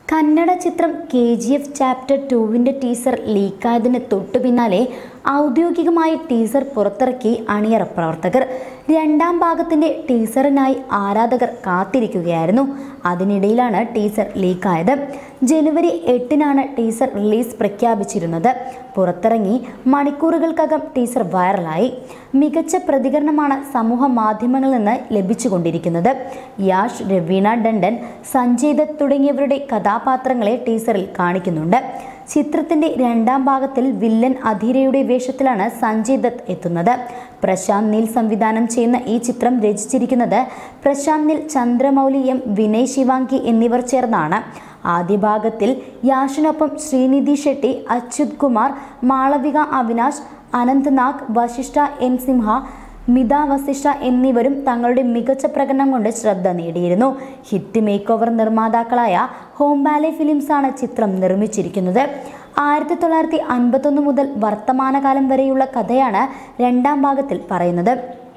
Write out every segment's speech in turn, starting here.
കന്നഡ ചിത്രം K G F chapter ടുവിൻ്റെ teaser ലീക്കായതിന് തൊട്ടു പിന്നാലെ ഔദ്യോഗികമായി ടീസർ പുറത്തിറക്കി അണിയറ പ്രവർത്തകർ രണ്ടാം ഭാഗത്തിൻ്റെ ടീസറിനായി ആരാധകർ കാത്തിരിക്കുകയായിരുന്നു അതിനിടയിലാണ് ടീസർ ലീക്കായത് ജനുവരി എട്ടിനാണ് ടീസർ റിലീസ് പ്രഖ്യാപിച്ചിരുന്നത് പുറത്തിറങ്ങി മണിക്കൂറുകൾക്കകം ടീസർ വൈറലായി മികച്ച പ്രതികരണമാണ് സമൂഹ മാധ്യമങ്ങളിൽ നിന്ന് ലഭിച്ചുകൊണ്ടിരിക്കുന്നത് യാഷ് രവീണ ഡണ്ടൻ സഞ്ജയ് ദത്ത് തുടങ്ങിയവരുടെ കഥാപാത്രങ്ങളെ ടീസറിൽ കാണിക്കുന്നുണ്ട് ചിത്രത്തിന്റെ രണ്ടാം ഭാഗത്തിൽ വില്ലൻ അധീരയുടെ വേഷത്തിലാണ് സഞ്ജയ് ദത്ത് എത്തുന്നത് പ്രശാന്ത് നീൽ സംവിധാനം ചെയ്യുന്ന ഈ ചിത്രം രചിച്ചിരിക്കുന്നത് പ്രശാന്ത് നീൽ ചന്ദ്രമൗലി എം വിനയ് ശിവാങ്കി എന്നിവർ ചേർന്നാണ് ആദ്യ ഭാഗത്തിൽ യാഷിനൊപ്പം ശ്രീനിധി ഷെട്ടി അച്യുത് കുമാർ മാളവിക അവിനാശ് അനന്ത് നാഗ് വശിഷ്ഠ എൻ സിംഹ മിത വസിഷ്ഠ എന്നിവരും തങ്ങളുടെ മികച്ച പ്രകടനം കൊണ്ട് ശ്രദ്ധ നേടിയിരുന്നു ഹിറ്റ് മേക്ക് ഓവർ നിർമ്മാതാക്കളായ ഹോം ബാലെ ഫിലിംസാണ് ചിത്രം നിർമ്മിച്ചിരിക്കുന്നത് ആയിരത്തി തൊള്ളായിരത്തി അൻപത്തൊന്ന് മുതൽ വർത്തമാനകാലം വരെയുള്ള കഥയാണ് രണ്ടാം ഭാഗത്തിൽ പറയുന്നത്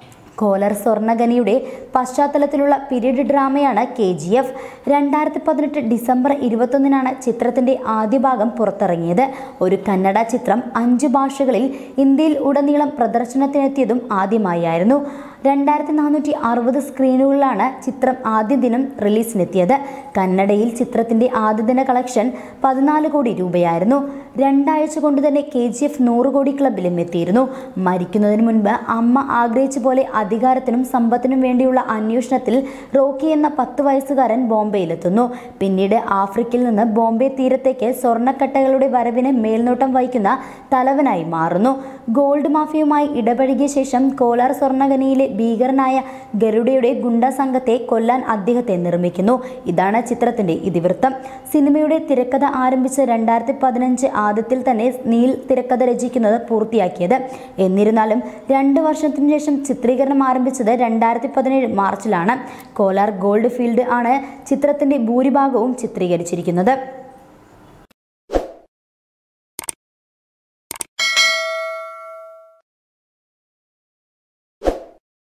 കോലർ സ്വർണ്ണഖനിയുടെ പശ്ചാത്തലത്തിലുള്ള പീരീഡ് ഡ്രാമയാണ് കെ ജി എഫ് രണ്ടായിരത്തി പതിനെട്ട് ഡിസംബർ ഇരുപത്തൊന്നിനാണ് ചിത്രത്തിൻ്റെ ആദ്യ ഭാഗം പുറത്തിറങ്ങിയത് ഒരു കന്നഡ ചിത്രം അഞ്ച് ഭാഷകളിൽ ഇന്ത്യയിൽ ഉടനീളം പ്രദർശനത്തിനെത്തിയതും ആദ്യമായായിരുന്നു രണ്ടായിരത്തി നാനൂറ്റി അറുപത് സ്ക്രീനുകളിലാണ് ചിത്രം ആദ്യ ദിനം റിലീസിനെത്തിയത് കന്നഡയിൽ ചിത്രത്തിൻ്റെ ആദ്യ ദിന കളക്ഷൻ പതിനാല് കോടി രൂപയായിരുന്നു രണ്ടാഴ്ച കൊണ്ട് തന്നെ കെ ജി എഫ് നൂറ് കോടി ക്ലബിലും എത്തിയിരുന്നു മരിക്കുന്നതിന് മുൻപ് അമ്മ ആഗ്രഹിച്ച പോലെ അധികാരത്തിനും സമ്പത്തിനും വേണ്ടിയുള്ള അന്വേഷണത്തിൽ റോക്കി എന്ന പത്ത് വയസ്സുകാരൻ ബോംബെയിലെത്തുന്നു പിന്നീട് ആഫ്രിക്കയിൽ നിന്ന് ബോംബെ തീരത്തേക്ക് സ്വർണ്ണക്കട്ടകളുടെ വരവിന് മേൽനോട്ടം വഹിക്കുന്ന തലവനായി മാറുന്നു ഗോൾഡ് മാഫിയുമായി ഇടപഴകിയ ശേഷം കോലാർ സ്വർണ്ണഖനിയിലെ ഭീകരനായ ഗരുഡയുടെ ഗുണ്ട സംഘത്തെ കൊല്ലാൻ അദ്ദേഹത്തെ നിർമ്മിക്കുന്നു ഇതാണ് ചിത്രത്തിന്റെ ഇതിവൃത്തം സിനിമയുടെ തിരക്കഥ ആരംഭിച്ച രണ്ടായിരത്തി പതിനഞ്ച് ആദ്യത്തിൽ തന്നെ നീൽ തിരക്കഥ രചിക്കുന്നത് പൂർത്തിയാക്കിയത് എന്നിരുന്നാലും രണ്ട് വർഷത്തിനു ശേഷം ചിത്രീകരണം ആരംഭിച്ചത് രണ്ടായിരത്തി പതിനേഴ് മാർച്ചിലാണ് കോലാർ ഗോൾഡ് ഫീൽഡ് ആണ് ചിത്രത്തിന്റെ ഭൂരിഭാഗവും ചിത്രീകരിച്ചിരിക്കുന്നത്